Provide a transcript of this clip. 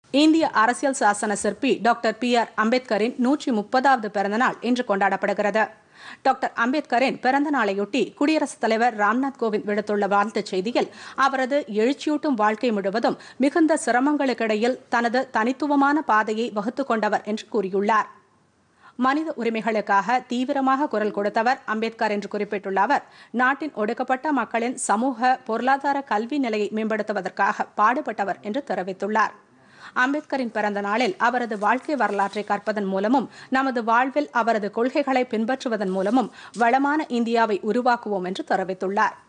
இந்திய அரசியல் சாசன சிற்பி டாக்டர் பி ஆர் அம்பேத்கரின் நூற்றி முப்பதாவது பிறந்தநாள் இன்று கொண்டாடப்படுகிறது டாக்டர் அம்பேத்கரின் பிறந்த நாளையொட்டி குடியரசுத் தலைவர் ராம்நாத் கோவிந்த் விடுத்துள்ள வாழ்த்துச் செய்தியில் அவரது எழுச்சியூட்டும் வாழ்க்கை முழுவதும் மிகுந்த சிரமங்களுக்கிடையில் தனது தனித்துவமான பாதையை வகுத்துக் கொண்டவர் என்று கூறியுள்ளார் மனித உரிமைகளுக்காக தீவிரமாக குரல் கொடுத்தவர் அம்பேத்கர் என்று குறிப்பிட்டுள்ள அவர் நாட்டின் ஒடுக்கப்பட்ட மக்களின் சமூக பொருளாதார கல்வி நிலையை மேம்படுத்துவதற்காக பாடுபட்டவர் என்று தெரிவித்துள்ளார் அம்பேத்கரின் பிறந்த நாளில் அவரது வாழ்க்கை வரலாற்றை கற்பதன் மூலமும் நமது வாழ்வில் அவரது கொள்கைகளை பின்பற்றுவதன் மூலமும் வளமான இந்தியாவை உருவாக்குவோம் என்று தெரிவித்துள்ளார்